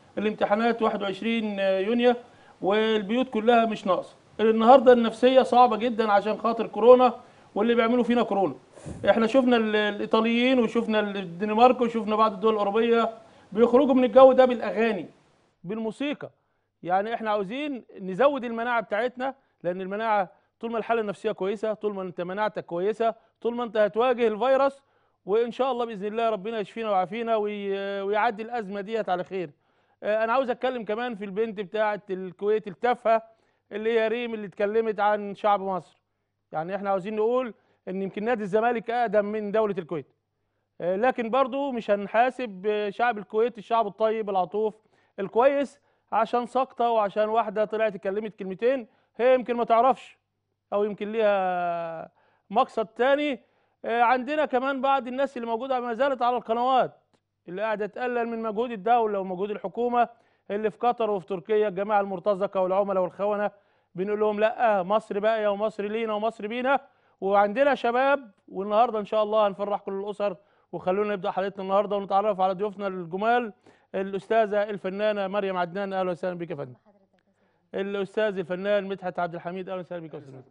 الامتحانات 21 يونيو والبيوت كلها مش ناقصه النهارده النفسيه صعبه جدا عشان خاطر كورونا واللي بيعملوا فينا كورونا احنا شفنا ال- الايطاليين وشفنا الدنمارك وشفنا بعض الدول الاوروبيه بيخرجوا من الجو ده بالاغاني بالموسيقى يعني احنا عاوزين نزود المناعه بتاعتنا لان المناعه طول ما الحاله النفسيه كويسه طول ما انت مناعتك كويسه طول ما انت هتواجه الفيروس وان شاء الله باذن الله ربنا يشفينا ويعافينا وي- ويعدي الازمه ديت على خير آه، انا عاوز اتكلم كمان في البنت بتاعه الكويت التافهه اللي هي ريم اللي اتكلمت عن شعب مصر يعني احنا عاوزين نقول ان يمكن نادي الزمالك اقدم من دوله الكويت آه، لكن برضو مش هنحاسب آه، شعب الكويت الشعب الطيب العطوف الكويس عشان سقطه وعشان واحده طلعت اتكلمت كلمتين هي يمكن ما تعرفش او يمكن ليها مقصد تاني آه، عندنا كمان بعض الناس اللي موجوده ما زالت على القنوات اللي قاعده تقلل من مجهود الدوله ومجهود الحكومه اللي في قطر وفي تركيا الجماعه المرتزقه والعملاء والخونه بنقول لهم لا مصر باقيه ومصر لينا ومصر بينا وعندنا شباب والنهارده ان شاء الله هنفرح كل الاسر وخلونا نبدا حلقتنا النهارده ونتعرف على ضيوفنا الجمال الاستاذه الفنانه مريم عدنان اهلا وسهلا بك يا فندم الاستاذ الفنان مدحت عبد الحميد اهلا وسهلا بك يا استاذ مدحت.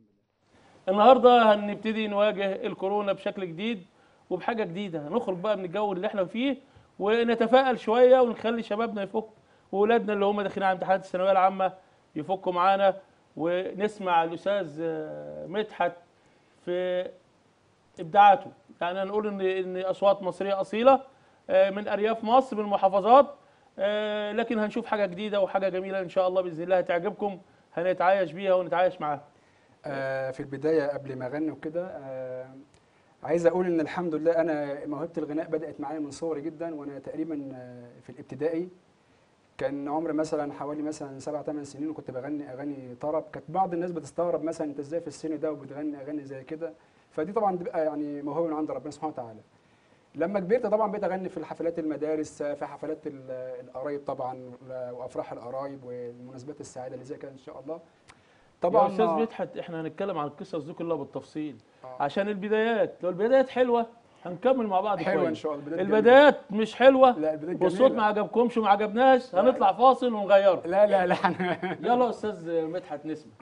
النهارده هنبتدي نواجه الكورونا بشكل جديد وبحاجه جديده هنخرج بقى من الجو اللي احنا فيه ونتفائل شويه ونخلي شبابنا يفك واولادنا اللي هم داخلين على امتحانات الثانويه العامه يفكوا معانا ونسمع الاستاذ آه، مدحت في ابداعاته يعني هنقول ان ان اصوات مصريه اصيله آه، من ارياف مصر من المحافظات آه، لكن هنشوف حاجه جديده وحاجه جميله ان شاء الله باذن الله هتعجبكم هنتعايش بيها ونتعايش معاها آه، في البداية قبل ما أغني وكده آه، عايز أقول إن الحمد لله أنا موهبة الغناء بدأت معايا من صغري جدا وأنا تقريبا آه، في الابتدائي كان عمري مثلا حوالي مثلا سبع ثمان سنين وكنت بغني أغاني طرب كانت بعض الناس بتستغرب مثلا أنت إزاي في السن ده وبتغني أغاني زي كده فدي طبعا بتبقى يعني موهبة من عند ربنا سبحانه وتعالى لما كبرت طبعا بقيت اغني في الحفلات المدارس في حفلات ال- القرايب طبعا وافراح القرايب والمناسبات السعيده اللي زي كده ان شاء الله طبعا طبعا يا استاذ مدحت احنا هنتكلم عن القصص دي كلها بالتفصيل آه. عشان البدايات لو البدايات حلوه هنكمل مع بعض حلوه ان كويس شاء الله البداية جميلة. البدايات مش حلوه لا البداية والصوت جميلة. ما عجبكمش وما عجبناش هنطلع فاصل ونغيره لا لا لا أنا- يلا يا استاذ مدحت نسمع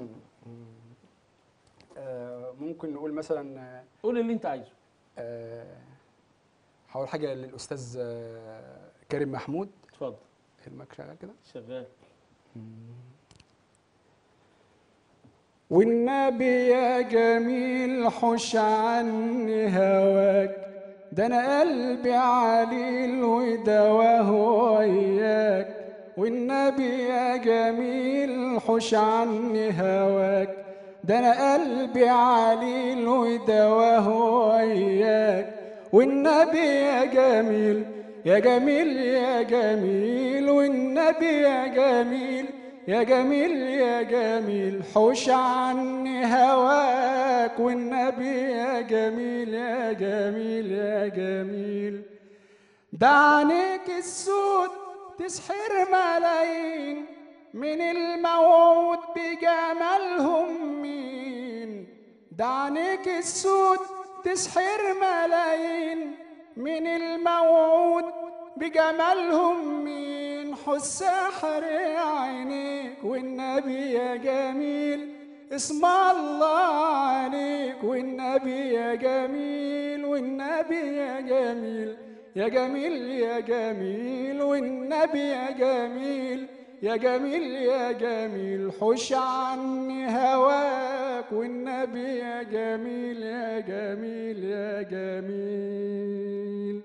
آه، ممكن نقول مثلا آه، قول اللي انت عايزه آه، هقول حاجه للاستاذ آه، كريم محمود اتفضل المايك شغال كده شغال والنبي يا جميل حش عني هواك ده انا قلبي عليل ودواه وياك والنبي يا جميل حش عني هواك ده انا قلبي عليل ودواه وياك والنبي يا جميل يا جميل يا جميل والنبي يا جميل يا جميل يا جميل حوش عني هواك والنبي يا جميل يا جميل يا جميل ده عينيك السود تسحر ملايين من الموعود بجمالهم مين ده عينيك السود تسحر ملايين من الموعود بجمالهم مين حس سحر عينيك والنبي يا جميل اسم الله عليك والنبي يا جميل والنبي يا جميل يا جميل يا جميل والنبي يا جميل يا جميل يا جميل حش عني هواك والنبي يا جميل يا جميل يا جميل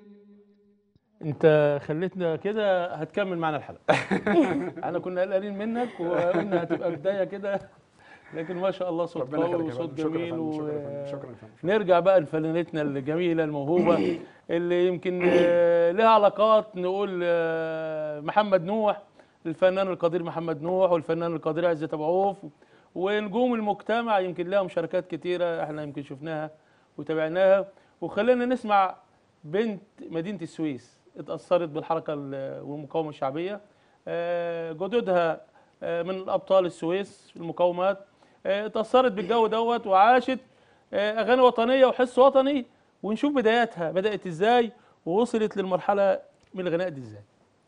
انت خليتنا كده هتكمل معنا الحلقه احنا كنا قلقانين منك وقلنا هتبقى بدايه كده لكن ما شاء الله صوت ربنا قوي يخليك يا وصوت فندم. شكرا يا جميل فندم. و... شكرا يا فندم. شكرا يا فندم. نرجع بقى لفنانتنا الجميله الموهوبه اللي يمكن آه، لها علاقات نقول آه، محمد نوح الفنان القدير محمد نوح والفنان القدير عزت ابو عوف ونجوم المجتمع يمكن لها مشاركات كتيره احنا يمكن شفناها وتابعناها وخلينا نسمع بنت مدينه السويس اتاثرت بالحركه ال- والمقاومه الشعبيه آه، جدودها آه، من ابطال السويس في المقاومات آه، اتاثرت بالجو دوت وعاشت آه، اغاني وطنيه وحس وطني ونشوف بداياتها بدات ازاي ووصلت للمرحله من الغناء دي ازاي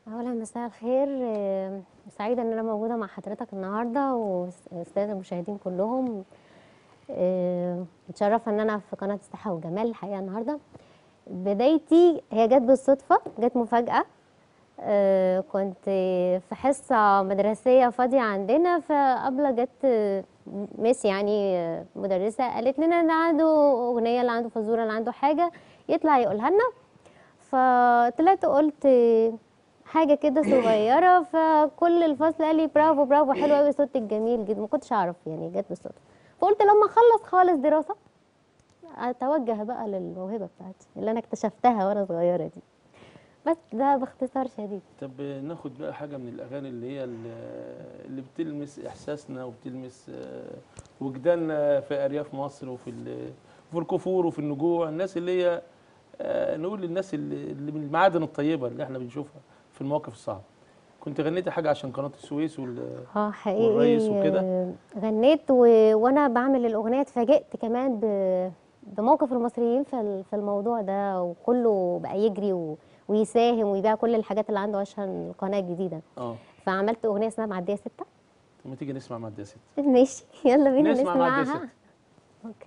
أولا مساء الخير آه، سعيدة إن أنا موجودة مع حضرتك النهاردة والسادة المشاهدين كلهم آه، متشرفة إن أنا في قناة الصحة والجمال الحقيقة النهاردة بدايتي هي جت بالصدفة جت مفاجأة آه، كنت في حصة مدرسية فاضية عندنا فقبل جت آه، ميس يعني آه، مدرسة قالت لنا اللي عنده أغنية اللي عنده فزورة اللي عنده حاجة يطلع يقولها لنا فطلعت قلت حاجة كده صغيرة فكل الفصل قال لي برافو برافو حلو قوي صوتك جميل جدا ما كنتش أعرف يعني جت بالصدفة فقلت لما أخلص خالص دراسة أتوجه بقى للموهبة بتاعتي اللي أنا اكتشفتها وأنا صغيرة دي بس ده باختصار شديد طب ناخد بقى حاجة من الأغاني اللي هي ال- اللي بتلمس إحساسنا وبتلمس آه، وجداننا في أرياف مصر وفي ال- وفي الكفور وفي النجوع الناس اللي هي آه، نقول للناس اللي اللي من المعادن الطيبة اللي احنا بنشوفها في المواقف الصعبة كنت غنيتي حاجة عشان قناة السويس وال اه حقيقي والريس وكده؟ آه، غنيت و... وانا بعمل الاغنيه اتفاجئت كمان ب... بموقف المصريين في ال- في الموضوع ده وكله بقى يجري و... ويساهم ويبيع كل الحاجات اللي عنده عشان القناه الجديده اه فعملت اغنيه اسمها معديه ستة طب ما تيجي نسمع معدية ست ماشي يلا بينا نسمع معدية نسمعها ست اوكي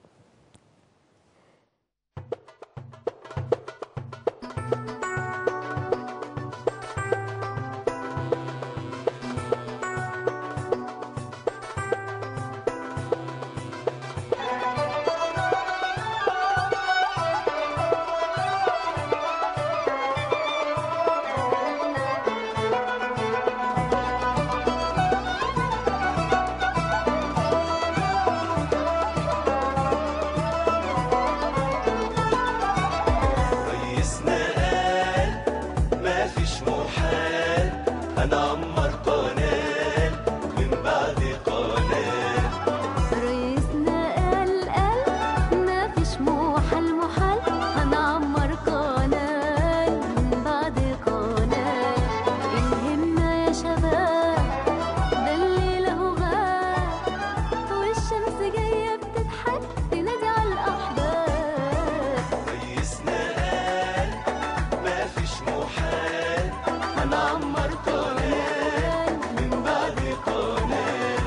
ريسنا قال ما فيش محال هنعمر قناة من بعد قناة رئيسنا قال قال ما فيش محل محل هنعمر قناة من بعد قناة الهمة يا شباب ده الليل اهو غاب والشمس جاية بتضحك تنادي على الأحباب ريسنا قال ما فيش محال هنعمر قناة من بعد قناة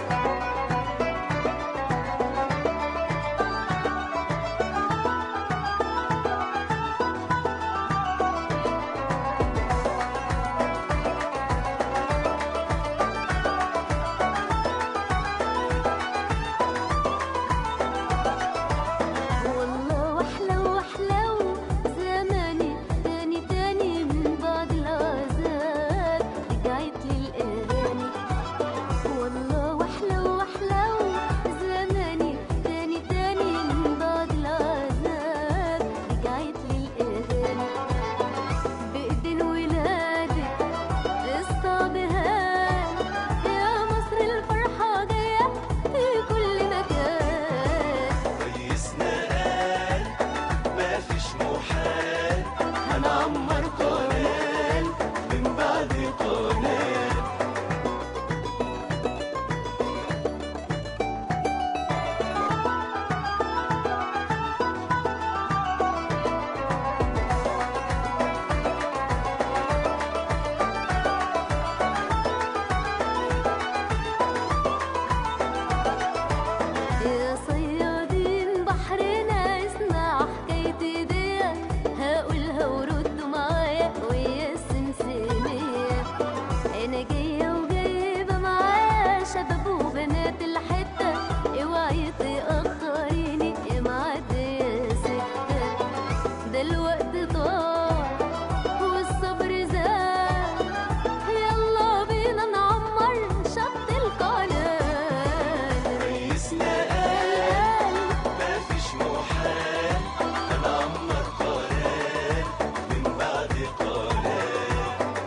والله واحلى واحلى زماني تاني تاني من بعد العذاب رجعت للأغاني والله واحلى واحلى زماني تاني تاني من بعد العذاب رجعت للأغاني بإيدين ولادك الصعب هان يا مصر الفرحة جاية في كل مكان ريسنا قال ما فيش محال هنعمر قناة من بعد قناة يا صيادين بحرنا اسمع حكايتي دي هقولها وردوا معايا ويا السمسمية انا جاية وجايبة معايا شباب وبنات الحتة اوعي تأخريني يا معدي يا ستة ده الوقت طار والصبر زاد يلا بينا نعمر شط القناة ريسنا قال ما فيش محال هنعمر قناة من بعد قناة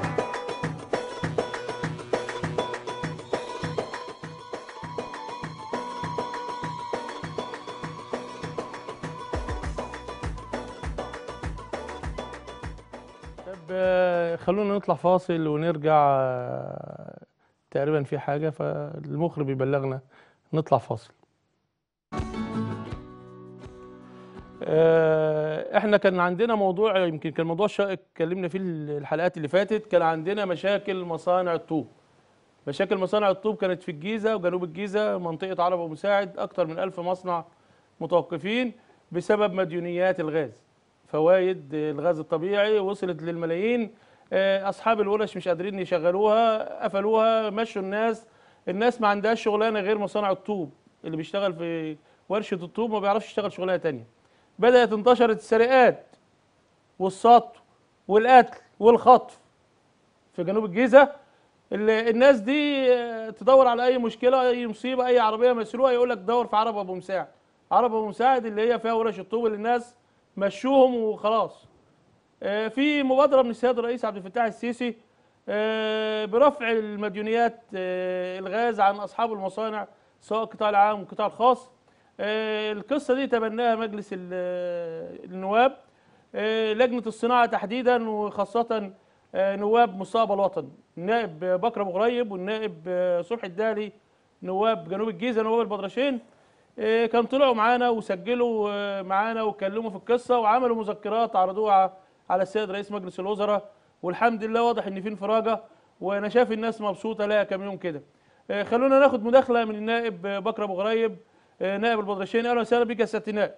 طب آه، خلونا نطلع فاصل ونرجع آه، تقريبا في حاجة فالمخرج بيبلغنا نطلع فاصل آه، احنا كان عندنا موضوع يمكن كان موضوع شائك اتكلمنا فيه الحلقات اللي فاتت كان عندنا مشاكل مصانع الطوب مشاكل مصانع الطوب كانت في الجيزة وجنوب الجيزة منطقة عرب ومساعد أكتر من ألف مصنع متوقفين بسبب مديونيات الغاز فوائد الغاز الطبيعي وصلت للملايين آه، أصحاب الورش مش قادرين يشغلوها قفلوها مشوا الناس الناس ما عندهاش شغلانة غير مصانع الطوب اللي بيشتغل في ورشة الطوب ما بيعرفش يشتغل شغلانة تانية بدأت انتشرت السرقات والسطو والقتل والخطف في جنوب الجيزة ال- الناس دي آه، تدور على اي مشكله اي مصيبه اي عربيه مسروقه يقول لك دور في عرب ابو مساعد عرب ابو مساعد اللي هي فيها ورش الطوب اللي الناس مشوهم وخلاص آه، في مبادره من السيد الرئيس عبد الفتاح السيسي آه، برفع المديونيات آه، الغاز عن اصحاب المصانع سواء القطاع العام والقطاع الخاص آه، القصه دي تبناها مجلس ال- النواب آه، لجنه الصناعه تحديدا وخاصه آه، نواب مستقبل وطن النائب بكر ابو غريب والنائب آه، صبحي الدالي نواب جنوب الجيزه نواب البدرشين آه، كان طلعوا معانا وسجلوا آه، معانا واتكلموا في القصه وعملوا مذكرات عرضوها على السيد رئيس مجلس الوزراء والحمد لله واضح ان في انفراجه وانا شايف الناس مبسوطه لها كام يوم كده آه، خلونا ناخد مداخله من النائب آه، بكر ابو غريب آه، نائب البدرشين اهلا وسهلا بك يا سياده النائب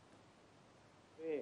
ايه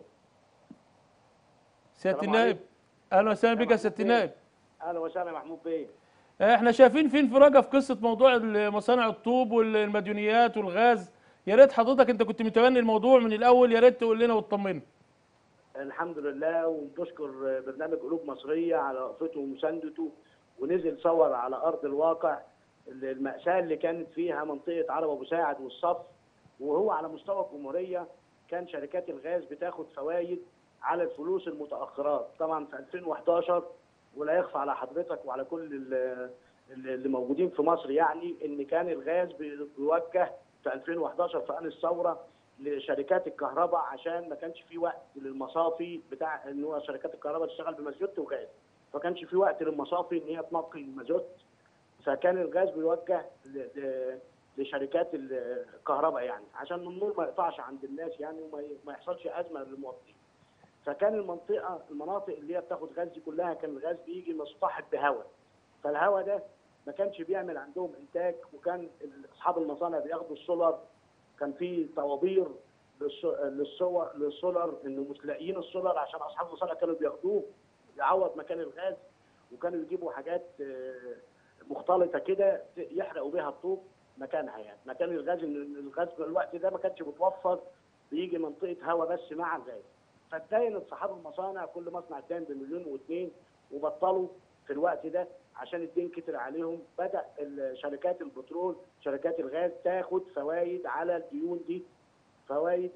سياده السلام النائب عليكم. اهلا وسهلا بك يا محمود سياده بيه. النائب اهلا وسهلا يا محمود بيه احنا شايفين في انفراجه في قصه موضوع مصانع الطوب والمديونيات والغاز يا ريت حضرتك انت كنت متبني الموضوع من الاول يا ريت تقول لنا وتطمنا الحمد لله وبنشكر برنامج قلوب مصريه على وقفته ومساندته ونزل صور على ارض الواقع المأساة اللي كانت فيها منطقة عرب أبو ساعد والصف وهو على مستوى الجمهورية كان شركات الغاز بتاخد فوائد على الفلوس المتأخرات طبعا في 2011 ولا يخفى على حضرتك وعلى كل ال- ال- اللي موجودين في مصر يعني ان كان الغاز بي- بيوجه في 2011 في آن الثورة لشركات الكهرباء عشان ما كانش في وقت للمصافي بتاع ان هو شركات الكهرباء تشتغل بمازوت وغاز فكانش في وقت للمصافي ان هي تنقي المازوت فكان الغاز بيوجه ل- ل- لشركات الكهرباء يعني عشان النور ما يقطعش عند الناس يعني وما ي- ما يحصلش ازمه للمواطنين. فكان المنطقه المناطق اللي هي بتاخد غاز دي كلها كان الغاز بيجي مصطحب بهواء. فالهواء ده ما كانش بيعمل عندهم انتاج وكان اصحاب المصانع بياخدوا السولار كان في طوابير للس- للصور للسولار انه مش لاقيين السولار عشان اصحاب المصانع كانوا بياخدوه يعوض مكان الغاز وكانوا يجيبوا حاجات آه، مختلطه كده يحرقوا بيها الطوب مكانها يعني مكان الغاز إن الغاز في الوقت ده ما كانش متوفر بيجي منطقه هواء بس مع الغاز فاتداينت صحاب المصانع كل مصنع اتداين بمليون واثنين وبطلوا في الوقت ده عشان الدين كتر عليهم بدا ال- شركات البترول شركات الغاز تاخد فوائد على الديون دي فوائد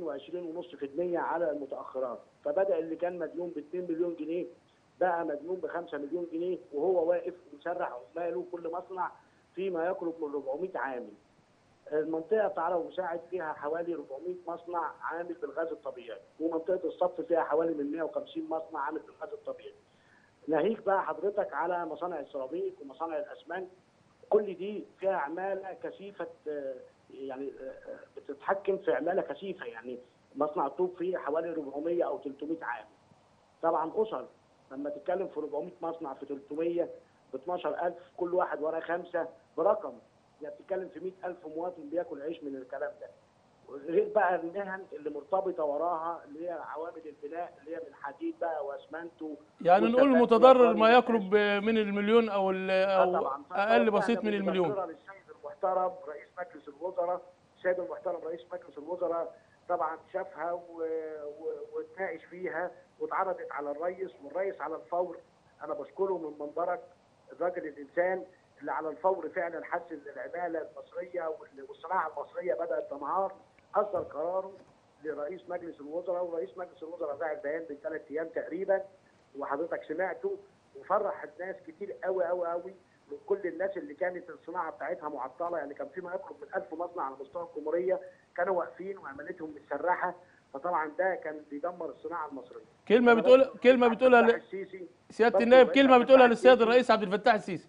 22.5% على المتاخرات فبدا اللي كان مديون ب 2 مليون جنيه بقى مديون ب 5 مليون جنيه وهو واقف ومسرح عماله كل مصنع فيما يقرب من 400 عامل المنطقه بتاع عرب مساعد فيها حوالي 400 مصنع عامل بالغاز الطبيعي ومنطقه الصف فيها حوالي من 150 مصنع عامل بالغاز الطبيعي ناهيك بقى حضرتك على مصانع السيراميك ومصانع الاسمنت كل دي فيها عماله كثيفه آه، يعني آه، آه، بتتحكم في عماله كثيفه يعني مصنع الطوب فيه حوالي 400 او 300 عامل طبعا اسر لما تتكلم في 400 مصنع في 300 ب 12000 كل واحد وراه خمسه برقم يعني بتتكلم في 100000 مواطن بياكل عيش من الكلام ده غير بقى المهن اللي مرتبطه وراها اللي هي عوامل البناء اللي هي من حديد بقى واسمنت و- يعني نقول وثبات المتضرر وأقوال ما الناس. يقرب من المليون او ال- آه او طبعاً. اقل فطبعاً بسيط إحنا من المليون بنذكرها للسيد المحترم رئيس مجلس الوزراء السيد المحترم رئيس مجلس الوزراء طبعا شافها و- و- واتناقش فيها واتعرضت على الرئيس والرئيس على الفور انا بشكره من منبرك الراجل الانسان اللي على الفور فعلا حس ان العماله المصريه وال- والصناعه المصريه بدات تنهار اصدر قراره لرئيس مجلس الوزراء ورئيس مجلس الوزراء باع البيان من ثلاث ايام تقريبا وحضرتك سمعته وفرح الناس كتير قوي قوي قوي من كل الناس اللي كانت الصناعه بتاعتها معطله يعني كان في ما يقرب من 1000 مصنع على مستوى الجمهوريه كانوا واقفين وعملتهم متسرحه فطبعا ده كان بيدمر الصناعه المصريه. كلمه أنا بتقول بشكر كلمه الرئيس بتقولها عبد ل- الفتاح السيسي سياده بشكر النائب الرئيس كلمه عبد بتقولها الفتاح للسيد السيسي. الرئيس عبد الفتاح السيسي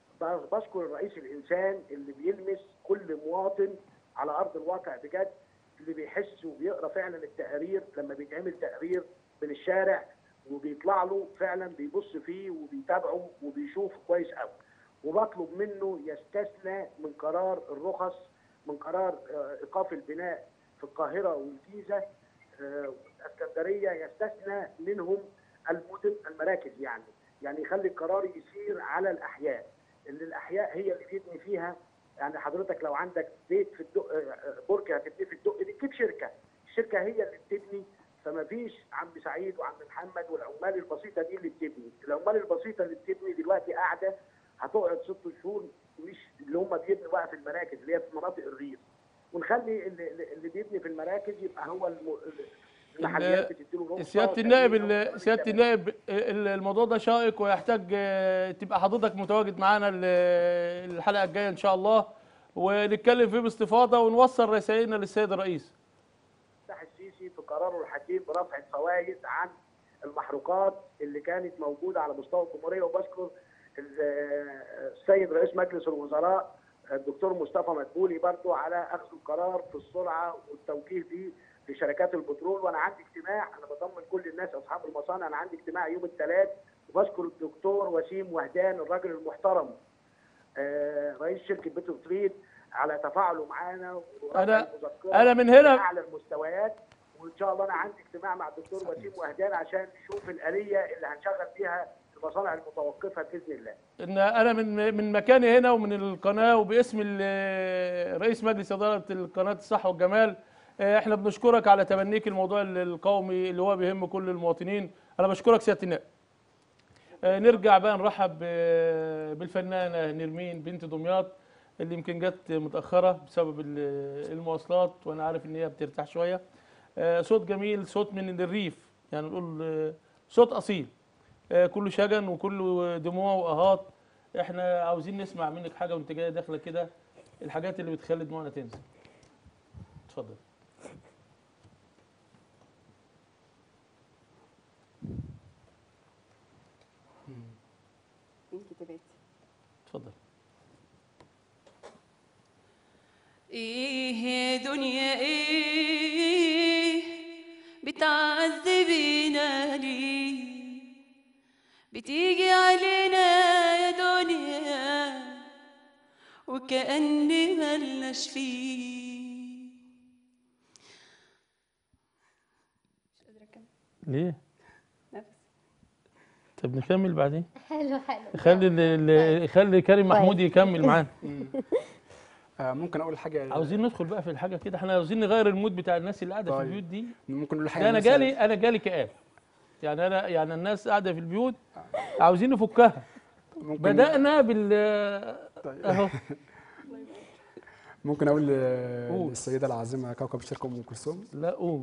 بشكر الرئيس الانسان اللي بيلمس كل مواطن على ارض الواقع بجد اللي بيحس وبيقرا فعلا التقارير لما بيتعمل تقرير من الشارع وبيطلع له فعلا بيبص فيه وبيتابعه وبيشوف كويس قوي وبطلب منه يستثنى من قرار الرخص من قرار آه، ايقاف البناء في القاهره والجيزه آه، والاسكندريه يستثنى منهم المدن المراكز يعني يعني يخلي القرار يسير على الاحياء اللي الاحياء هي اللي بيبني فيها يعني حضرتك لو عندك بيت في الدق آه، برج هتبنيه في الدق دي تجيب شركه الشركه هي اللي بتبني فما فيش عم سعيد وعم محمد والعمال البسيطه دي اللي بتبني العمال البسيطه اللي بتبني دلوقتي قاعده هتقعد ست شهور مش اللي هم بيبنوا بقى في المراكز اللي هي في مناطق الريف ونخلي اللي, اللي بيبني في المراكز يبقى هو الم... المحليات بتديله رخصه سياده النائب وتأمين ال- وكل سياده الكلام. النائب ال- الموضوع ده شائك ويحتاج آه، تبقى حضرتك متواجد معانا ال- الحلقه الجايه ان شاء الله ونتكلم فيه باستفاضه ونوصل رسائلنا للسيد الرئيس فتح السيسي في قراره الحكيم برفع الفوائد عن المحروقات اللي كانت موجوده على مستوى الجمهوريه وبشكر ال- السيد رئيس مجلس الوزراء الدكتور مصطفى مدبولي برضو على اخذ القرار في السرعه والتوجيه به لشركات البترول وانا عندي اجتماع انا بطمن كل الناس اصحاب المصانع انا عندي اجتماع يوم الثلاث وبشكر الدكتور وسيم وهدان الراجل المحترم آه، رئيس شركه بتروفريد على تفاعله معانا ورفع أنا- المذكرة أنا من هنا- اعلى المستويات وان شاء الله انا عندي اجتماع مع الدكتور وسيم وهدان عشان نشوف الاليه اللي هنشغل بيها المصانع المتوقفه باذن الله. ان انا من من مكاني هنا ومن القناه وباسم ال- رئيس مجلس اداره القناه الصحه والجمال آه، احنا بنشكرك على تبنيك الموضوع ال- القومي اللي هو بيهم كل المواطنين انا بشكرك سياده النائب آه، نرجع بقى نرحب ب- بالفنانه نرمين بنت دمياط اللي يمكن جت متاخره بسبب ال- المواصلات وانا عارف ان هي بترتاح شويه آه، صوت جميل صوت من الريف يعني نقول آه، صوت اصيل آه، كله شجن وكله دموع واهات احنا عاوزين نسمع منك حاجه وانت جايه داخله كده الحاجات اللي بتخلي دموعنا تنزل اتفضل مين كتاباتي اتفضل ايه يا دنيا ايه بتعذبينا ليه بتيجي علينا يا دنيا وكأن ملناش فيه مش قادرة أكمل ليه نفس طب نكمل بعدين حلو حلو خلي ال- ال- خلي كريم محمود يكمل معانا آه، ممكن اقول حاجه عاوزين ندخل بقى في الحاجه كده احنا عاوزين نغير المود بتاع الناس اللي قاعده في طيب. البيوت دي ممكن نقول حاجه ده انا مثلا- جالي انا جالي كآب يعني انا يعني الناس قاعده في البيوت عاوزين نفكها ممكن بدأنا بال طيب. اهو ممكن اقول ل- قول. للسيده العازمه كوكب الشرق ام كلثوم لا قول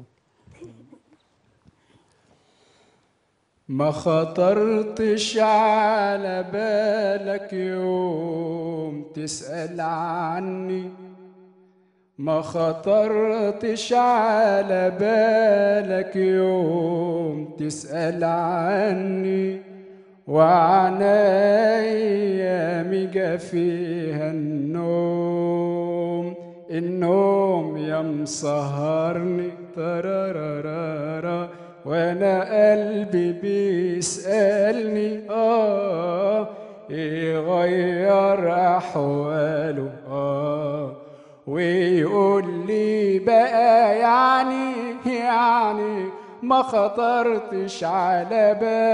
ما خطرتش على بالك يوم تسأل عني ما خطرتش على بالك يوم تسأل عني وعنايا ميجا فيها النوم النوم يا مسهرني ترارارارا وانا قلبي بيسألني اه يغير احواله اه ويقول لي بقى يعني يعني ما خطرتش على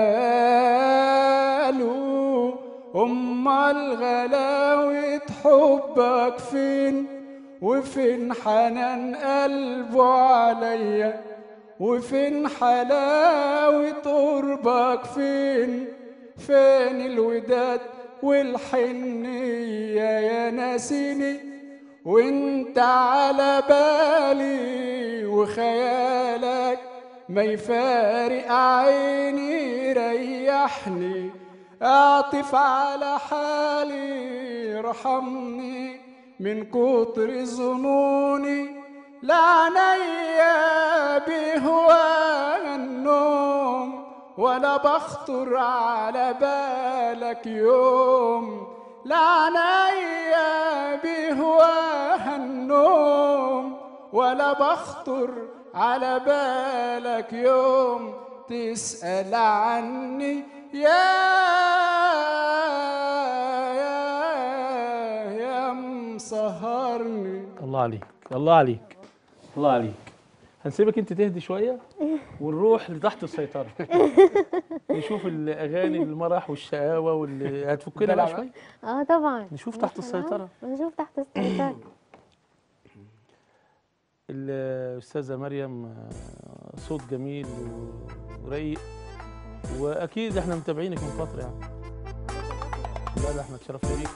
باله امال غلاوة حبك فين وفين حنان قلبه عليا وفين حلاوة قربك فين فين الوداد والحنية يا ناسيني وانت على بالي وخيالك ما يفارق عيني ريحني اعطف على حالي ارحمني من كتر ظنوني لعنيا بهوى النوم ولا بخطر على بالك يوم لعنيا بهوى النوم ولا بخطر على بالك يوم تسأل عني يا يا يا مسهرني الله عليك الله عليك الله عليك هنسيبك انت تهدي شويه ونروح لتحت السيطره نشوف الاغاني المرح والشقاوه واللي هتفكنا بقى دلع شويه اه طبعا نشوف تحت السيطره نشوف تحت السيطرة الاستاذه مريم آه، صوت جميل و- ورقيق واكيد احنا متابعينك من فتره يعني لا ده احنا اتشرفنا بيك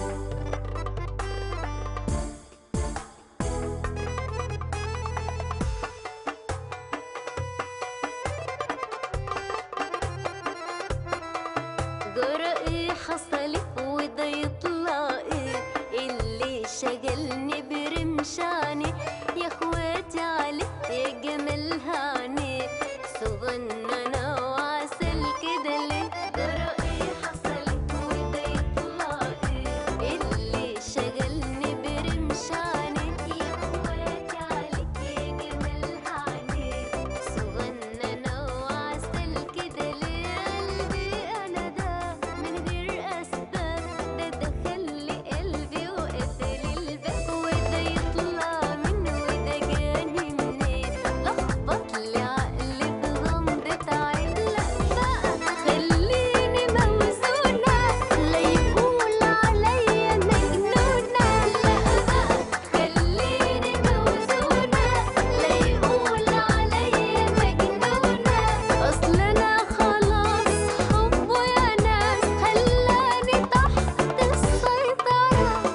جرى ايه حصل وده يطلع ايه اللي شغلني برمشاني يا اخواتي علي يا جمالها عيني صغننة وعسل كده ليه جرى ايه حصل وده يطلع ايه اللي شغلني برمشاني يا اخواتي علي يا جمالها عيني صغننة وعسل كده ليه قلبي انا ده من غير اسباب ده دخل لي قلبي وقفل الباب وده يطلع من وده جاني منين لخبط لي عقلي في غمضة عين لا بقى خليني موزونة لا يقول عليا مجنونة لا بقى خليني موزونة لا يقول عليا مجنونة أصل أنا خلاص حبه يا ناس خلاني تحت السيطرة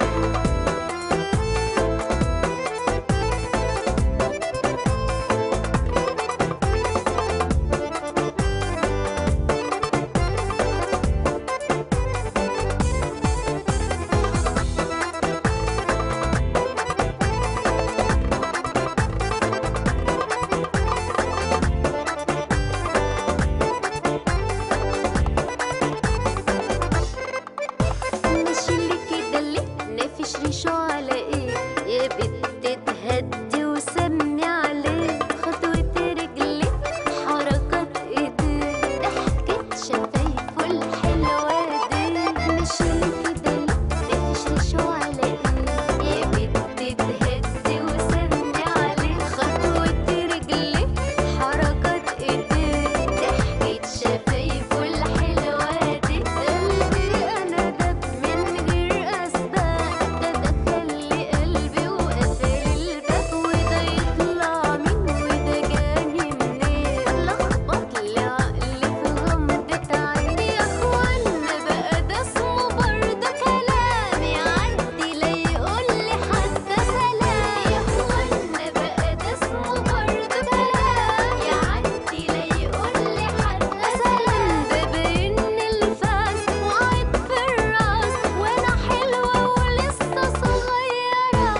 ماشي اللي كده ليه نافش ريشه على ايه يا بت تهدي وسمي عليه خطوة رجلي حركات ايديه ضحكة شفايفه الحلوة دي ماشي اللي كده ليه نافش ريشه على ايه يا بت تهدي وسمي عليه خطوة رجلي حركات ايديه ضحكة شفايفه الحلوة دي قلبي انا دب من غير اسباب ده دخل لي قلبي وقفل الباب وده يطلع من وده جاني منين لخبط لي عقلي في غمضة عيني يا اخوانا بقى ده اسمه برضه كلام يعدي لا يقول لي حتى سلام يا اخوانا بقى ده اسمه برضه كلام يعدي لا يقول لي حتى سلام ده باين الفاس وعيب في الراس وانا حلوة ولسه صغيرة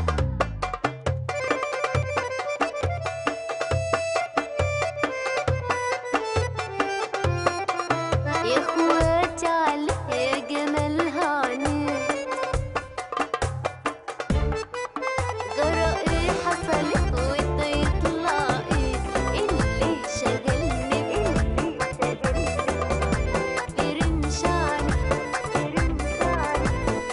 يا اخواتي علي يا جمالها عينيه جرى ايه حصل وده يطلع ايه اللي شغلني اللي شغلني برمشاني برمشاني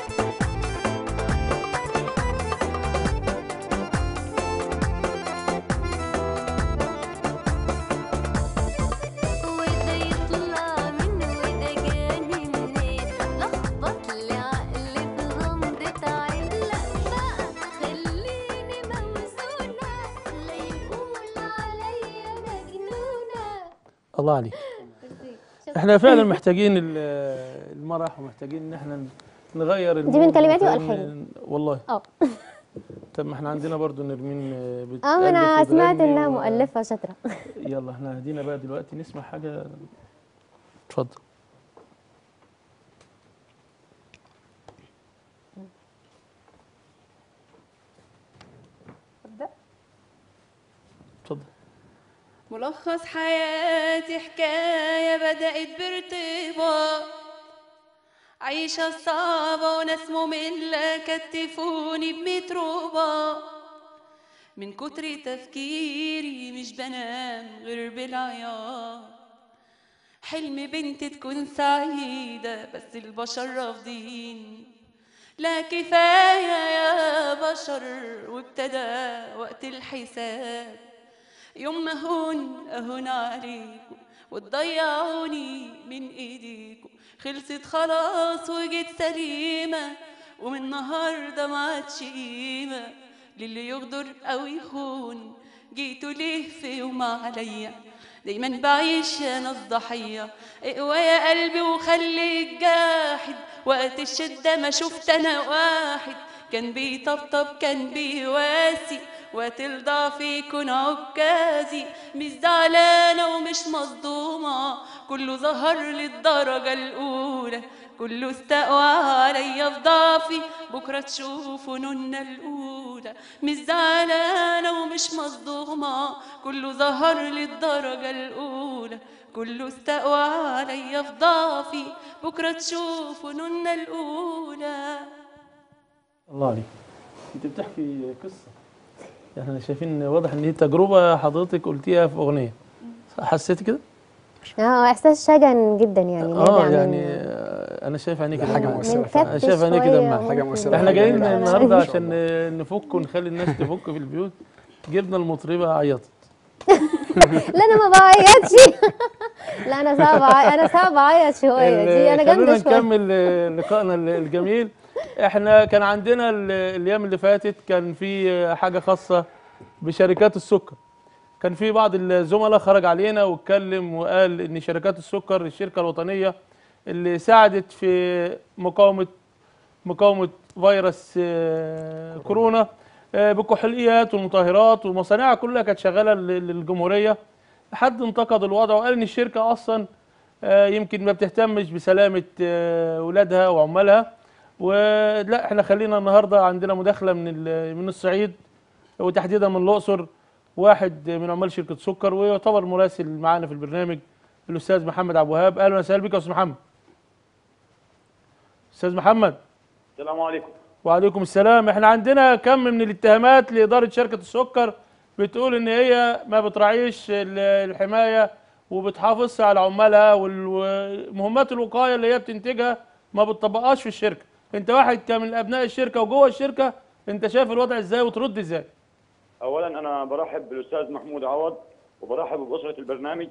وده يطلع من وده جاني منين لخبط لي عقلي في غمضة عين لا بقى خليني موزونة لا يقول عليا مجنونة الله عليك احنا فعلا محتاجين ال- المرح ومحتاجين ان احنا نغير دي من المود كلماتي وفاهم- وألحاني. والله اه طب ما احنا عندنا برضو نرمين آه، اه ما انا بتألف سمعت وتغني انها و- مؤلفة شاطرة يلا احنا هدينا بقى دلوقتي نسمع حاجة اتفضل اتفضل ملخص حياتي حكاية بدأت بارتباط عيشة صعبة وناس مملة كتفوني بميت رباط من كتر تفكيري مش بنام غير بالعياط حلم بنت تكون سعيدة بس البشر رافضين لا كفاية يا بشر وابتدى وقت الحساب يوم ما هون أهون عليكم وتضيعوني من ايديكم خلصت خلاص وجيت سليمة ومن النهاردة ما عادش قيمة للي يغدر أو يخون جيتوا ليه في يوم عليا دايما بعيش انا الضحية اقوى يا قلبي وخليك جاحد وقت الشدة ما شفت انا واحد كان بيطبطب كان بيواسي وقت الضعف يكون عكازي مش زعلانة ومش مصدومة كله ظهر للدرجة الأولى كله استقوى عليا في ضعفي بكرة تشوفوا نونا الأولى مش زعلانة ومش مصدومة كله ظهر للدرجة الأولى كله استقوى عليا في ضعفي بكرة تشوفوا نونا الأولى الله عليك انت بتحكي قصه احنا شايفين واضح ان هي تجربه حضرتك قلتيها في اغنيه حسيتي كده اه احساس شجن جدا يعني اه نابع يعني من آه، انا شايف عينيك ده دمع. حاجة من مؤثرة من فعلا. كت شايف عينيك شوية دمع. حاجة ممكن. مؤثرة احنا جايين جداً. النهارده إن شاء عشان الله. نفك ونخلي الناس تفك في البيوت جبنا المطربه عيطت لا انا ما بعيطش لا انا صعب أعي- انا صعب اعيط شويه دي انا خلونا جامده شويه نكمل آه، لقائنا ال- الجميل احنا كان عندنا ال- الايام اللي فاتت كان في آه، حاجه خاصه بشركات السكر كان في بعض الزملاء خرج علينا واتكلم وقال ان شركات السكر الشركه الوطنيه اللي ساعدت في مقاومه مقاومه فيروس آه، كورونا آه، بكحوليات ومطهرات ومصانعها كلها كانت شغاله لل- للجمهوريه حد انتقد الوضع وقال ان الشركه اصلا آه، يمكن ما بتهتمش بسلامه آه، اولادها وعمالها ولا احنا خلينا النهارده عندنا مداخله من ال- من الصعيد وتحديدا من الاقصر واحد من عمال شركه سكر ويعتبر مراسل معانا في البرنامج الاستاذ محمد عبد الوهاب اهلا وسهلا بك يا استاذ محمد استاذ محمد السلام عليكم وعليكم السلام احنا عندنا كم من الاتهامات لإدارة شركة السكر بتقول ان هي ما بتراعيش ال- الحماية وبتحافظ على عمالها ومهمات الوقاية اللي هي بتنتجها ما بتطبقهاش في الشركة انت واحد كان من ابناء الشركة وجوه الشركة انت شايف الوضع ازاي وترد ازاي اولا انا برحب بالاستاذ محمود عوض وبرحب باسره البرنامج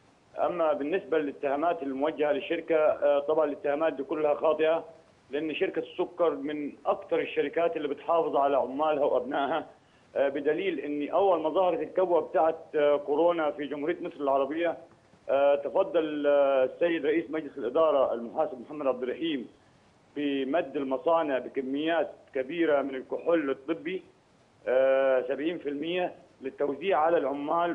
اما بالنسبه للاتهامات الموجهه للشركه آه، طبعا الاتهامات دي كلها خاطئه لان شركه السكر من اكثر الشركات اللي بتحافظ على عمالها وابنائها آه، بدليل ان اول ما ظهرت الكبوه بتاعت آه، كورونا في جمهوريه مصر العربيه آه، تفضل آه، السيد رئيس مجلس الاداره المحاسب محمد عبد الرحيم بمد المصانع بكميات كبيره من الكحول الطبي آه، 70% للتوزيع على العمال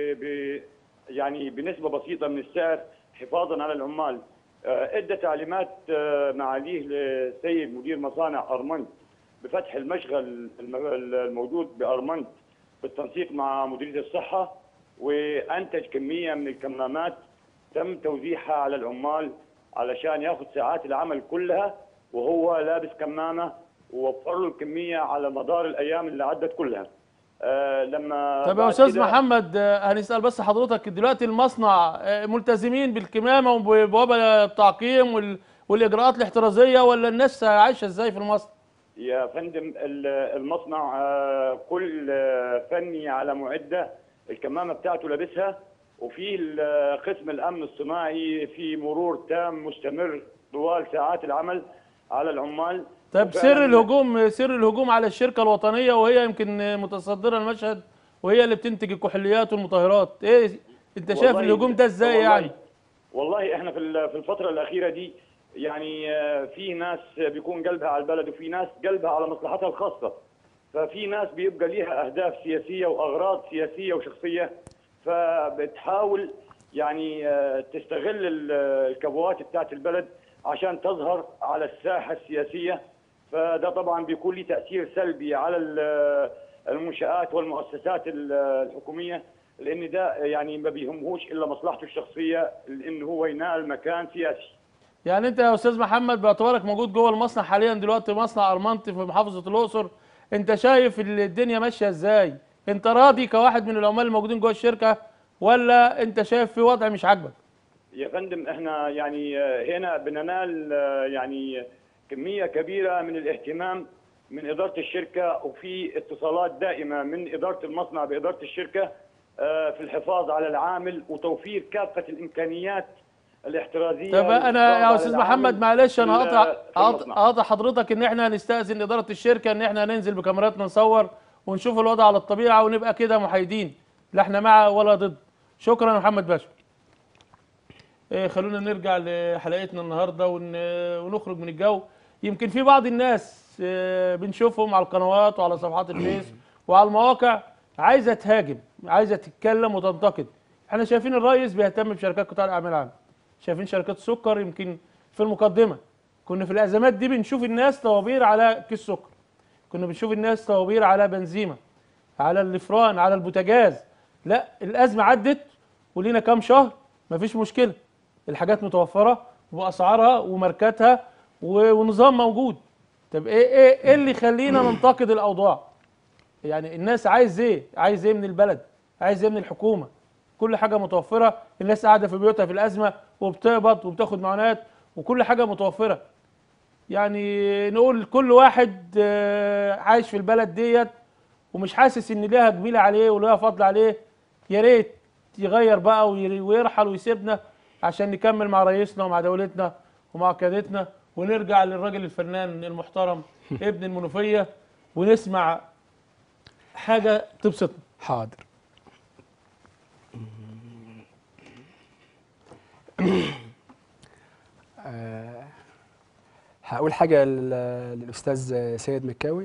وب يعني بنسبه بسيطه من السعر حفاظا على العمال آه، ادى تعليمات آه، معاليه للسيد مدير مصانع ارمنت بفتح المشغل الم- الموجود بارمنت بالتنسيق مع مديريه الصحه وانتج كميه من الكمامات تم توزيعها على العمال علشان ياخذ ساعات العمل كلها وهو لابس كمامه ووفر له الكميه على مدار الايام اللي عدت كلها. آه لما طب يا بعد استاذ كده- محمد آه، هنسال بس حضرتك دلوقتي المصنع آه، ملتزمين بالكمامه وبوابه التعقيم وال- والاجراءات الاحترازيه ولا الناس عايشه ازاي في المصنع يا فندم ال- المصنع آه، كل آه، فني على معده الكمامه بتاعته لابسها وفي ال- قسم الامن الصناعي في مرور تام مستمر طوال ساعات العمل على العمال طيب وفعلاً- سر الهجوم سر الهجوم على الشركه الوطنيه وهي يمكن متصدره المشهد وهي اللي بتنتج الكحوليات والمطهرات ايه انت شايف والله- الهجوم ده ازاي والله- يعني والله احنا في ال- في الفتره الاخيره دي يعني آه، في ناس بيكون قلبها على البلد وفي ناس قلبها على مصلحتها الخاصه ففي ناس بيبقى ليها اهداف سياسيه واغراض سياسيه وشخصيه فبتحاول يعني آه، تستغل ال- الكبوات بتاعت البلد عشان تظهر على الساحه السياسيه فده طبعا بيكون له تاثير سلبي على ال- المنشات والمؤسسات ال- الحكوميه لان ده يعني ما بيهمهوش الا مصلحته الشخصيه لانه هو ينال مكان سياسي يعني انت يا استاذ محمد باعتبارك موجود جوه المصنع حاليا دلوقتي مصنع ارمنت في محافظه الاقصر انت شايف ال- الدنيا ماشيه ازاي انت راضي كواحد من العمال الموجودين جوه الشركه ولا انت شايف في وضع مش عاجبك يا فندم احنا يعني آه، هنا بننال آه، يعني كميه كبيره من الاهتمام من اداره الشركه وفي اتصالات دائمه من اداره المصنع باداره الشركه آه، في الحفاظ على العامل وتوفير كافه الامكانيات الاحترازيه طب انا للحفاظ يا على استاذ العامل محمد معلش انا في ال- هقطع في هقطع المصنع. هقطع حضرتك ان احنا هنستاذن اداره الشركه ان احنا ننزل بكاميراتنا نصور ونشوف الوضع على الطبيعه ونبقى كده محايدين لا احنا مع ولا ضد شكرا يا محمد باشا إيه خلونا نرجع لحلقتنا النهارده ون- ونخرج من الجو يمكن في بعض الناس آه، بنشوفهم على القنوات وعلى صفحات الفيس وعلى المواقع عايزه تهاجم عايزه تتكلم وتنتقد احنا شايفين الرئيس بيهتم بشركات قطاع الاعمال العام شايفين شركات السكر يمكن في المقدمه كنا في الازمات دي بنشوف الناس طوابير على كيس سكر كنا بنشوف الناس طوابير على بنزيمه على الفران على البوتاجاز لا الازمه عدت ولينا كام شهر مفيش مشكله الحاجات متوفره واسعارها وماركاتها و- ونظام موجود طب ايه ايه ايه اللي يخلينا ننتقد الاوضاع يعني الناس عايز ايه عايز ايه من البلد عايز ايه من الحكومه كل حاجه متوفره الناس قاعده في بيوتها في الازمه وبتقبض وبتاخد معونات وكل حاجه متوفره يعني نقول كل واحد آه، عايش في البلد ديت ومش حاسس ان ليها جميله عليه وليها فضل عليه يا ريت يغير بقى وير- ويرحل ويسيبنا عشان نكمل مع رئيسنا ومع دولتنا ومع قيادتنا ونرجع للراجل الفنان المحترم ابن المنوفيه ونسمع حاجه تبسطنا حاضر آه، هقول حاجة لل- للأستاذ سيد مكاوي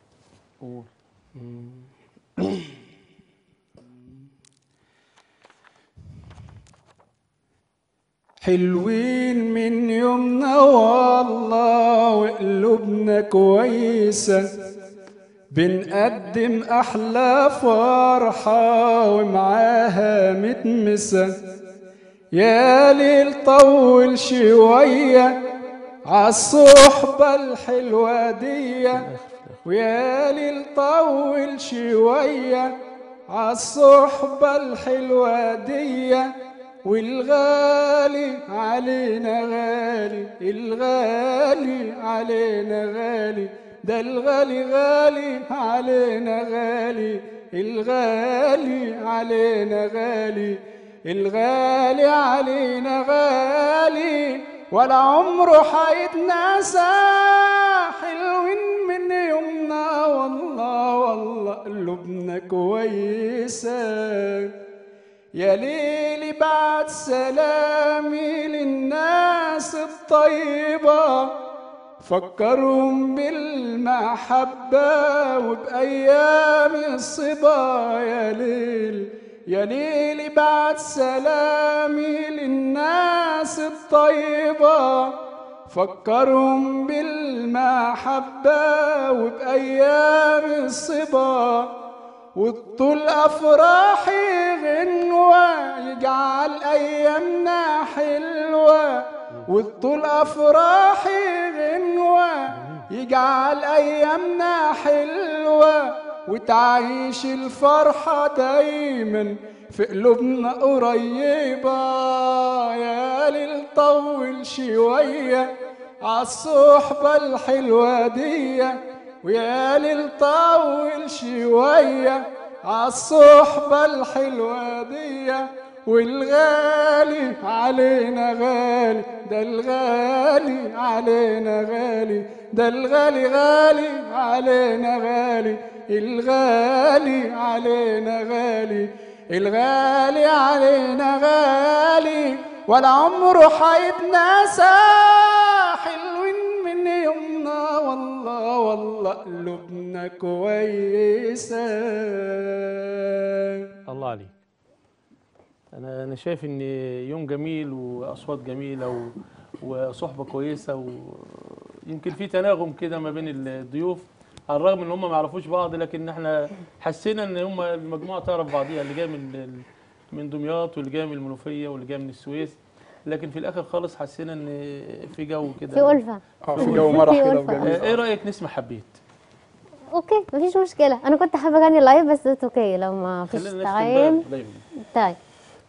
حلوين من يومنا والله وقلوبنا كويسة بنقدم أحلى فرحة ومعاها متمسة يا ليل طول شوية عالصحبة الحلوة دي ويا ليل طول شوية عالصحبة الحلوة دي والغالي علينا غالي الغالي علينا غالي ده الغالي غالي علينا غالي الغالي علينا غالي الغالي علينا غالي ولا عمره حيتنسى حلوين من يومنا والله والله قلوبنا كويسه يا ليلي بعد سلامي للناس الطيبة فكرهم بالمحبة وبأيام الصبا يا ليل يا ليلي بعد سلامي للناس الطيبة فكرهم بالمحبة وبأيام الصبا والطول أفراحي غنوة يجعل أيامنا حلوة والطول أفراحي غنوة يجعل أيامنا حلوة وتعيش الفرحة دايما في قلوبنا قريبة يا ليل طول شوية عالصحبة الحلوة دي ويا ليل طول شوية عالصحبة الحلوة دي والغالي علينا غالي ده الغالي علينا غالي ده الغالي غالي علينا غالي الغالي علينا غالي الغالي علينا غالي ولا عمره حيتنسى حلوين من يومنا والله والله قلوبنا كويسه الله عليك انا انا شايف ان يوم جميل واصوات جميله و... وصحبه كويسه ويمكن في تناغم كده ما بين الضيوف على الرغم ان هم ما يعرفوش بعض لكن احنا حسينا ان هم المجموعه تعرف بعضيها اللي جاي من ال- من دمياط واللي جاي من المنوفيه واللي جاي من السويس لكن في الاخر خالص حسينا ان في جو كده في ألفة اه في جو مرح في كده ألفة. وجميل آه، ايه رايك نسمع حبيت اوكي مفيش مشكله انا كنت حابه اغني لايف بس اتس اوكي لو ما فيش خلينا تعاين نختم بقى لايف. طيب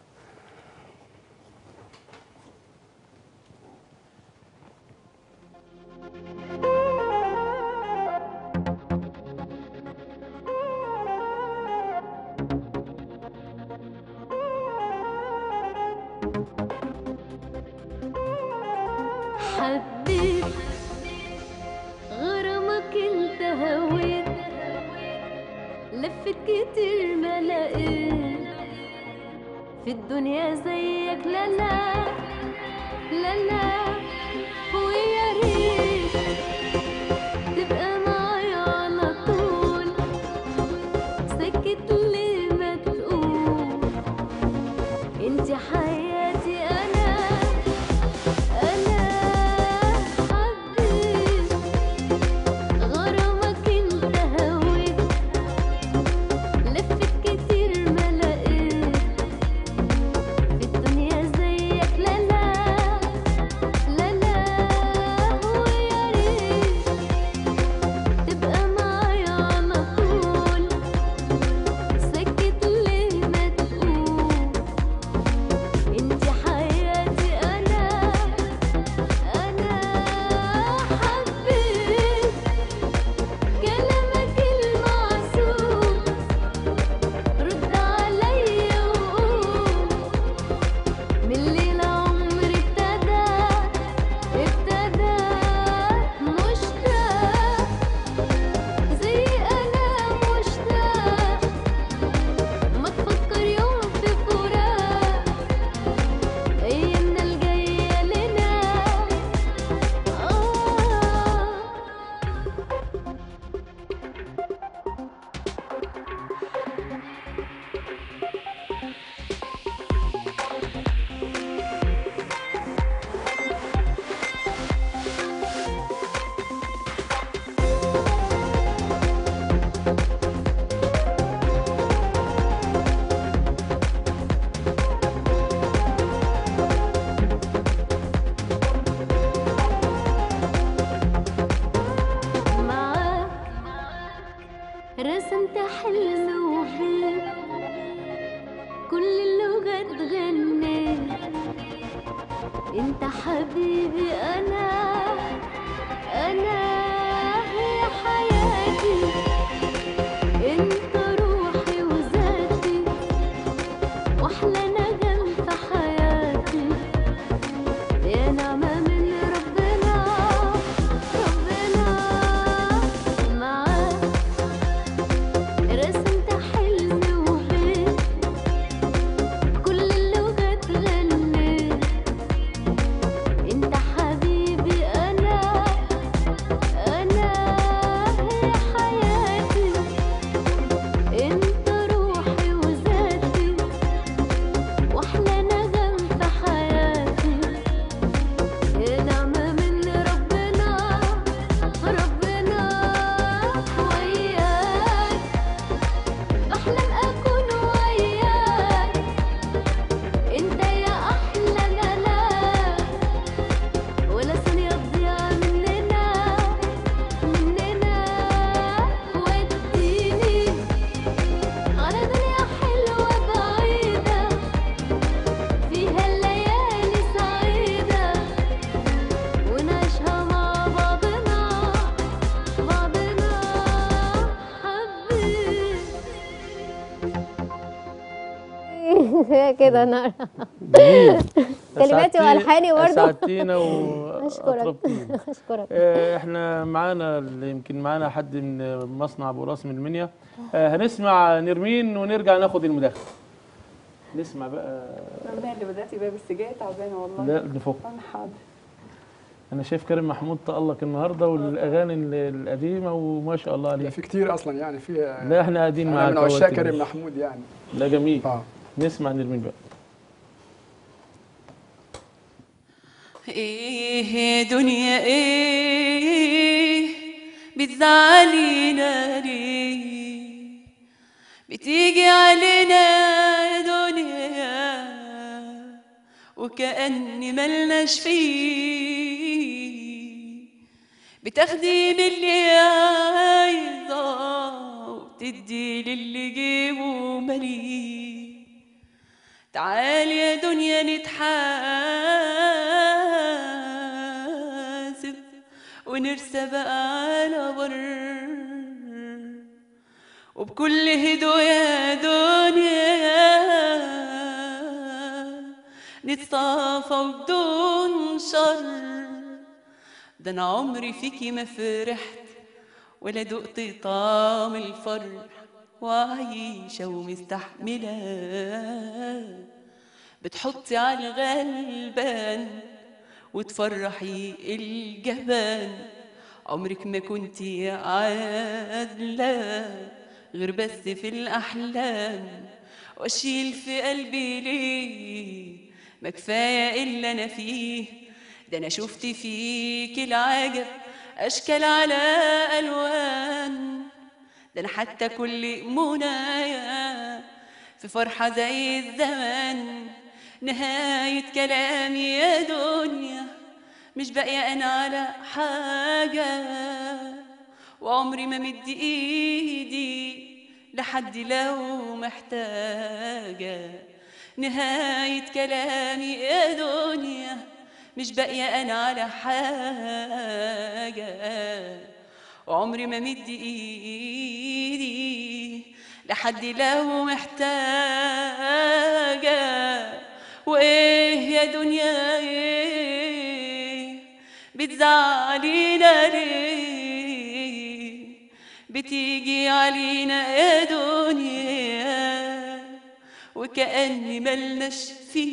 حبيت غرامك انت هويت لفت كتير ما لقيت في الدنيا زيك لا لا لا لا ويا ريت تبقى معايا على طول سكت ليه ما تقول انت حياتي انا أنا حبيت غرامك انت هويت لفت كتير ما لقيت في الدنيا زيك لا لا لا لا ويا ريت تبقى معايا على طول سكت ليه ما تقول انت حياتي انا انا حبيت كلامك المعسول رد عليا وقول من الليلة عمري ابتدى ابتدى مشتاق زي انا مشتاق ما تفكر يوم في فراق ايامنا الجاية لنا آه معاك رسمت حلم وحلم كل اللغات غنيت انت حبيبي انا انا هي حياتي انت روحي وذاتي واحلى نغم في حياتي يا نعمة من ربنا ربنا معاك رسمت حلم وبيت كل اللغات غنيت انت حبيبي انا انا هي حياتي انت روحي وذاتي واحلى نغم في حياتي يا نعمة من ربنا ربنا وياك بحلم أكون وياك أنت يا أحلى ملاك ولا ثانية تضيع مننا مننا وديني على دنيا حلوة بعيدة فيها الليالي سعيدة ونعيشها مع بعضنا بعضنا حبيت كده انا جميل كلماتي أسعدتي- والحاني برضه اسعدتينا اشكرك واطربتينا اشكرك آه، احنا معانا اللي يمكن معانا حد من مصنع ابو راس من المنيا آه، هنسمع نرمين ونرجع ناخد المداخله نسمع بقى ربنا اللي بدأتي بيها بس جاية تعبانة والله لا نفك أنا حاضر انا شايف كريم محمود تألق النهارده والاغاني ال- القديمه وما شاء الله ده عليه في كتير اصلا يعني في لا احنا قاعدين انا معاك من أهوت عشاق كده. كريم محمود يعني لا جميل اه نسمع نرمين بقى ايه دنيا ايه بتزعلينا ليه بتيجي علينا يا دنيا وكأن ملناش فيه بتاخدي من اللي عايزة تدي للي جيبه مليء تعال يا دنيا نتحاسب ونرسى بقى على بر وبكل هدوء يا دنيا نتصافى وبدون شر ده انا عمري فيكي ما فرحت ولا دقت طعم الفرح وعايشة ومستحملة بتحطي على الغلبان وتفرحي الجبان عمرك ما كنتي عادلة غير بس في الأحلام وأشيل في قلبي ليه ما كفاية إلا أنا فيه ده أنا شفت فيك العجب أشكال على ألوان ده أنا حتى كل منايا في فرحة زي الزمان نهاية كلامي يا دنيا مش باقية أنا على حاجة وعمري ما مد إيدي لحد لو محتاجة نهاية كلامي يا دنيا مش باقية أنا على حاجة وعمري ما مد إيدي لحد لو محتاجة وإيه يا دنيا إيه بتزعلينا ليه بتيجي علينا يا دنيا وكأني ملناش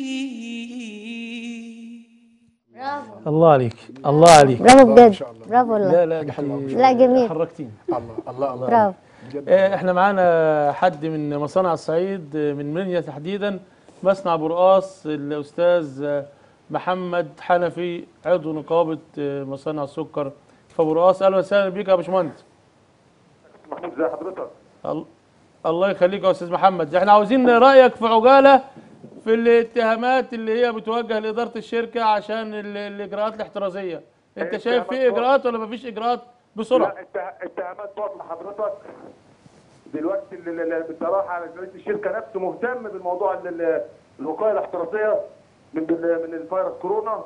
فيه برافو الله عليك الله عليك برافو الله ما بجد شاء الله. برافو والله لا لا حاجة حلوة أوي. لا جميل حركتيني الله الله الله برافو بجد آه، احنا معانا حد من مصانع الصعيد آه، من منيا تحديدا مصنع برقاص الاستاذ آه، محمد حنفي عضو نقابه آه، مصانع السكر فبرقاص اهلا وسهلا بيك يا باشمهندس محمود زي حضرتك ال- الله يخليك يا استاذ محمد احنا عاوزين رايك في عجاله في الاتهامات اللي هي بتوجه لاداره الشركه عشان ال- الاجراءات الاحترازيه انت شايف في اجراءات ولا مفيش اجراءات بسرعه لا الته- اتهامات واضحه حضرتك دلوقتي ال- ال- ال- بصراحه رئيس الشركه نفسه مهتم بالموضوع ال- ال- الوقايه الاحترازيه من من الفيروس كورونا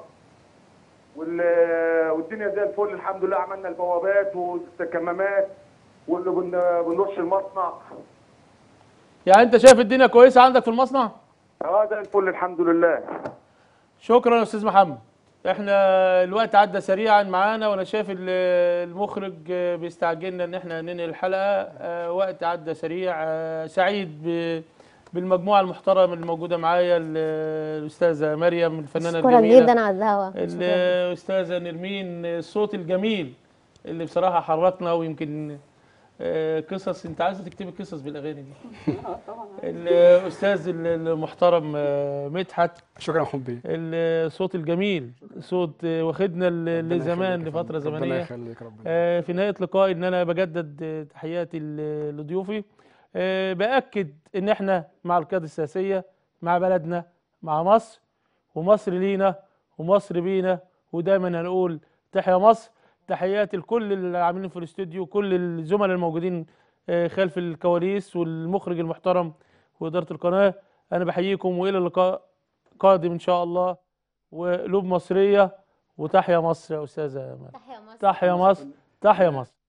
وال- والدنيا زي الفل الحمد لله عملنا البوابات والكمامات واللي بن- بنرش المصنع يعني انت شايف الدنيا كويسه عندك في المصنع اه زي الفل الحمد لله شكرا يا استاذ محمد احنا الوقت عدى سريعا معانا وانا شايف ال- المخرج بيستعجلنا ان احنا ننهي الحلقه اه، وقت عدى سريع اه، سعيد ب- بالمجموعه المحترمه اللي موجوده معايا ال- الاستاذه مريم الفنانه شكرا الجميله جدا على الهوا شكراً. الاستاذه نرمين الصوت الجميل اللي بصراحه حركنا ويمكن اه، قصص انت عايزه تكتبي قصص بالاغاني دي الاستاذ المحترم اه، مدحت شكرا حبي الصوت الجميل صوت آه، واخدنا ل- ربنا لزمان يخليك يا لفتره فندم. ربنا زمنيه يخليك ربنا آه، في نهايه لقائي ان انا بجدد آه، تحياتي ل- لضيوفي آه، باكد ان احنا مع القياده السياسيه مع بلدنا مع مصر ومصر لينا ومصر بينا ودايما هنقول تحيا مصر تحياتي لكل اللي عاملين في الاستوديو كل الزملاء الموجودين آه، خلف الكواليس والمخرج المحترم واداره القناه انا بحييكم والى اللقاء قادم ان شاء الله وقلوب مصريه وتحيا مصر يا استاذه مال تحيا مصر تحيا مصر تحيا مصر